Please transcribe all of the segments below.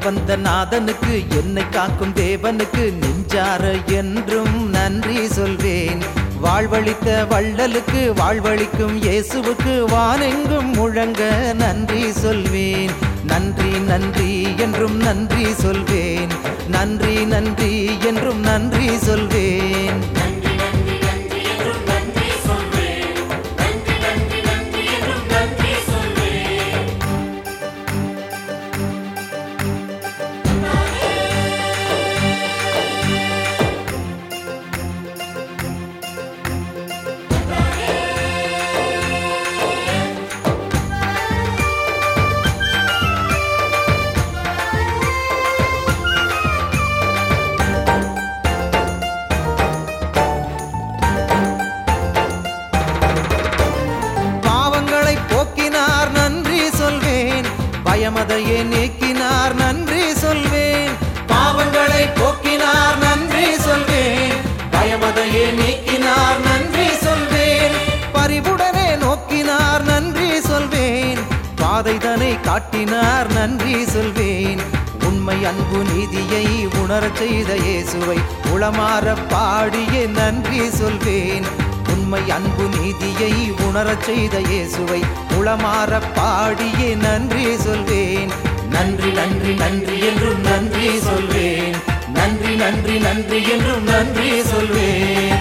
வந்த நாதனுக்கு என்னை காக்கும் தேவனுக்கு நெஞ்சார என்றும் நன்றி சொல்வேன் வாழ்வழித்த வள்ளலுக்கு வாழ்வழிக்கும் இயேசுவுக்கு வானெங்கும் முழங்க நன்றி சொல்வேன் நன்றி நன்றி என்றும் நன்றி சொல்வேன் நன்றி நன்றி என்றும் நன்றி சொல்வேன் நன்றி நன்றி நன்றி என்றும் நன்றி சொல்வேன் நன்றி நன்றி நன்றி என்றும் நன்றி சொல்வேன் பாவங்களை போக்கினார் நன்றி சொல்வேன் பயமதையே நீக்கினார் நன்றி சொல்வேன் பாவங்களை போக்கினார் நன்றி சொல்வேன் பயமதையே நீக்கினார் நன்றி சொல்வேன் பரிவுடனே நோக்கினார் நன்றி சொல்வேன் பாதைதனை காட்டினார் நன்றி சொல்வேன் உண்மை அன்பு நீதியை உணரச் செய்த இயேசுவை உளமாற பாடியே நன்றி சொல்வேன் உண்மை அன்பு நீதியை உணரச் செய்த இயேசுவை உளமாற பாடியே நன்றி சொல்வேன் நன்றி நன்றி நன்றி என்றும் நன்றி சொல்வேன் நன்றி நன்றி நன்றி என்றும் நன்றி சொல்வேன்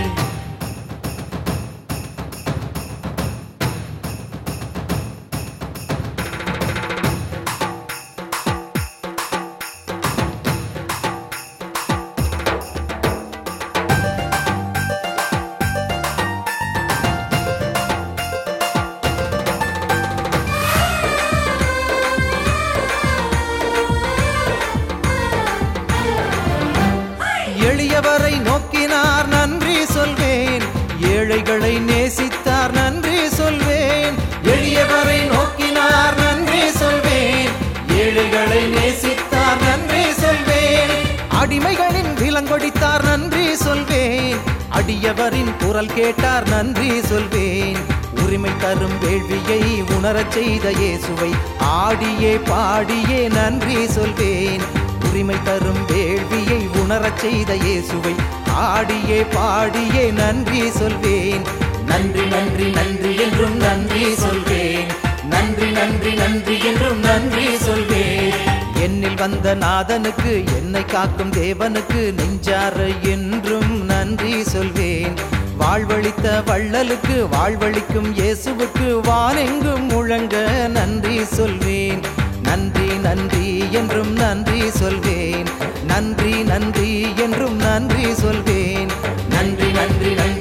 எளியவரை நோக்கினார் நன்றி சொல்வேன் ஏழைகளை நேசித்தார் நன்றி சொல்வேன் எளியவரை நோக்கினார் நன்றி சொல்வேன் ஏழைகளை நேசித்தார் நன்றி சொல்வேன் அடிமைகளின் விலங்கொடித்தார் நன்றி சொல்வேன் அடியவரின் குரல் கேட்டார் நன்றி சொல்வேன் உரிமை தரும் வேள்வியை உணரச் செய்த இயேசுவை ஆடியே பாடியே நன்றி சொல்வேன் உரிமை தரும் வேள்வியை உணரச் செய்த இயேசுவை ஆடியே பாடியே நன்றி சொல்வேன் நன்றி நன்றி நன்றி என்றும் நன்றி சொல்வேன் நன்றி நன்றி நன்றி என்றும் நன்றி சொல்வேன் என்னில் வந்த நாதனுக்கு என்னை காக்கும் தேவனுக்கு நெஞ்சார என்றும் நன்றி சொல்வேன் வாழ்வழித்த வள்ளலுக்கு வாழ்வழிக்கும் இயேசுவுக்கு வானெங்கும் முழங்க நன்றி சொல்வேன் நன்றி நன்றி என்றும் நன்றி சொல்வேன் நன்றி நன்றி என்றும் நன்றி சொல்வேன் நன்றி நன்றி நன்றி